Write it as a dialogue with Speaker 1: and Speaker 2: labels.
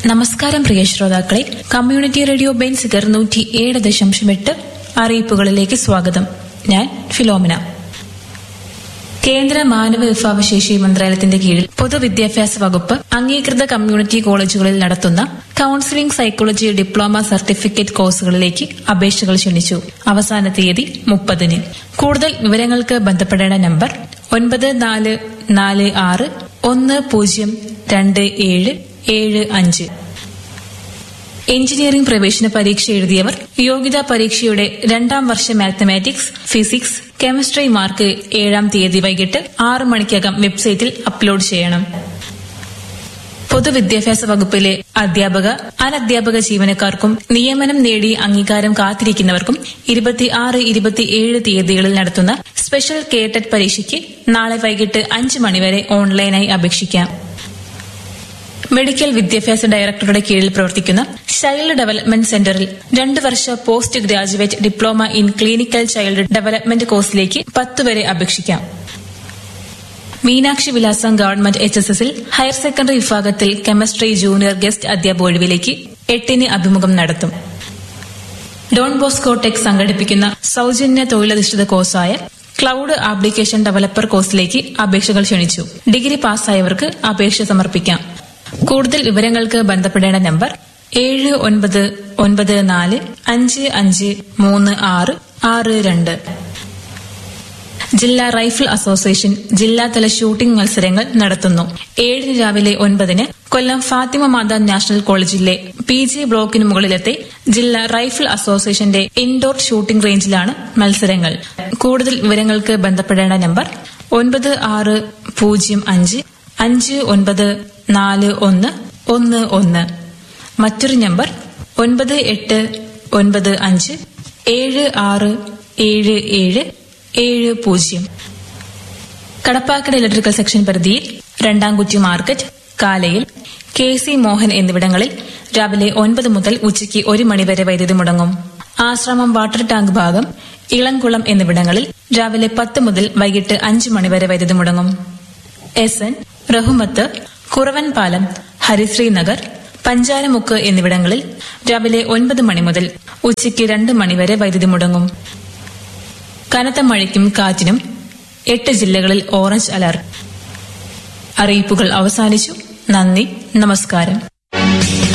Speaker 1: നമസ്കാരം പ്രിയ ശ്രോതാക്കളെ community radio Benziger നൂറ്റി ഏഴ് ദശാംശം എട്ട് അറിയിപ്പുകളിലേക്ക് സ്വാഗതം ഞാൻ ഫിലോമിന കേന്ദ്ര മാനവ വിഭവശേഷി മന്ത്രാലയത്തിന്റെ കീഴിൽ പൊതുവിദ്യാഭ്യാസ വകുപ്പ് അംഗീകൃത കമ്മ്യൂണിറ്റി കോളേജുകളിൽ നടത്തുന്ന കൌൺസിലിംഗ് സൈക്കോളജി ഡിപ്ലോമ സർട്ടിഫിക്കറ്റ് കോഴ്സുകളിലേക്ക് അപേക്ഷകൾ ക്ഷണിച്ചു അവസാന തീയതി മുപ്പതിന് കൂടുതൽ വിവരങ്ങൾക്ക് ബന്ധപ്പെടേണ്ട നമ്പർ ഒൻപത് നാല് നാല് ആറ് ഒന്ന് പൂജ്യം രണ്ട് ഏഴ് ഏഴ് അഞ്ച് എഞ്ചിനീയറിംഗ് പ്രവേശന പരീക്ഷ എഴുതിയവർ യോഗ്യതാ പരീക്ഷയുടെ രണ്ടാം വർഷ മാത്തമാറ്റിക്സ് ഫിസിക്സ് കെമിസ്ട്രി മാർക്ക് ഏഴാം തീയതി വൈകിട്ട് ആറ് മണിക്കകം വെബ്സൈറ്റിൽ അപ്ലോഡ് ചെയ്യണം പൊതുവിദ്യാഭ്യാസ വകുപ്പിലെ അധ്യാപക അനധ്യാപക ജീവനക്കാർക്കും നിയമനം നേടി അംഗീകാരം കാത്തിരിക്കുന്നവർക്കും ഇരുപത്തിയാറ് ഇരുപത്തിയേഴ് തീയതികളിൽ നടത്തുന്ന സ്പെഷ്യൽ കേട്ടറ്റ് പരീക്ഷയ്ക്ക് നാളെ വൈകിട്ട് അഞ്ച് മണിവരെ ഓൺലൈനായി അപേക്ഷിക്കാം മെഡിക്കൽ വിദ്യാഭ്യാസ ഡയറക്ടറുടെ കീഴിൽ പ്രവർത്തിക്കുന്ന ചൈൽഡ് ഡെവലപ്മെന്റ് സെന്ററിൽ രണ്ട് വർഷ post graduate diploma in clinical child development കോഴ്സിലേക്ക് പത്ത് വരെ അപേക്ഷിക്കാം മീനാക്ഷി വിലാസം ഗവൺമെന്റ് എച്ച് എസ് എസിൽ ഹയർ സെക്കൻഡറി വിഭാഗത്തിൽ കെമിസ്ട്രി ജൂനിയർ ഗസ്റ്റ് അധ്യാപക ഒഴിവിലേക്ക് എട്ടിന് അഭിമുഖം നടത്തും ഡോൺ ബോസ്കോ ടെക് സംഘടിപ്പിക്കുന്ന സൌജന്യ തൊഴിലധിഷ്ഠിത കോഴ്സായ ക്ലൌഡ് ആപ്ലിക്കേഷൻ ഡെവലപ്പർ കോഴ്സിലേക്ക് അപേക്ഷകൾ ക്ഷണിച്ചു ഡിഗ്രി പാസ്സായവർക്ക് അപേക്ഷ സമർപ്പിക്കാം കൂടുതൽ വിവരങ്ങൾക്ക് ബന്ധപ്പെടേണ്ട നമ്പർ ഏഴ് ഒൻപത് ഒൻപത് നാല് അഞ്ച് അഞ്ച് മൂന്ന് ആറ് ആറ് രണ്ട് ജില്ലാ റൈഫിൾ അസോസിയേഷൻ ജില്ലാതല ഷൂട്ടിംഗ് മത്സരങ്ങൾ നടത്തുന്നു ഏഴിന് രാവിലെ ഒൻപതിന് കൊല്ലം ഫാത്തിമ മാതാ നാഷണൽ കോളേജിലെ പി ജി ബ്ലോക്കിന് മുകളിലത്തെ ജില്ലാ റൈഫിൾ അസോസിയേഷന്റെ ഇൻഡോർ ഷൂട്ടിംഗ് റേഞ്ചിലാണ് മത്സരങ്ങൾ കൂടുതൽ വിവരങ്ങൾക്ക് ബന്ധപ്പെടേണ്ട നമ്പർ ഒൻപത് ആറ് പൂജ്യം അഞ്ച് അഞ്ച് ഒൻപത് നാല് ഒന്ന് ഒന്ന് ഒന്ന് മറ്റൊരു നമ്പർ ഒൻപത് എട്ട് ഒൻപത് അഞ്ച് ഏഴ് ആറ് ഏഴ് ഏഴ് ഏഴ് പൂജ്യം കടപ്പാക്കട ഇലക്ട്രിക്കൽ സെക്ഷൻ പരിധിയിൽ രണ്ടാംകുറ്റി മാർക്കറ്റ് കാലയിൽ കെ സി മോഹൻ എന്നിവിടങ്ങളിൽ രാവിലെ ഒൻപത് മുതൽ ഉച്ചയ്ക്ക് ഒരു മണിവരെ വൈദ്യുതി മുടങ്ങും ആശ്രമം വാട്ടർ ടാങ്ക് ഭാഗം ഇളംകുളം എന്നിവിടങ്ങളിൽ രാവിലെ പത്ത് മുതൽ വൈകിട്ട് അഞ്ച് മണിവരെ വൈദ്യുതി മുടങ്ങും എസ് എൻ റഹുമത്ത് കുറവൻ പാലം ഹരിശ്രീ നഗർ പഞ്ചാരമുക്ക് എന്നിവിടങ്ങളിൽ രാവിലെ ഒൻപത് മണി മുതൽ ഉച്ചയ്ക്ക് രണ്ട് മണിവരെ വൈദ്യുതി മുടങ്ങും കനത്ത മഴയ്ക്കും കാറ്റിനും എട്ട് ജില്ലകളിൽ ഓറഞ്ച് അലർട്ട് അറിയിപ്പുകൾ അവസാനിച്ചു നന്ദി നമസ്കാരം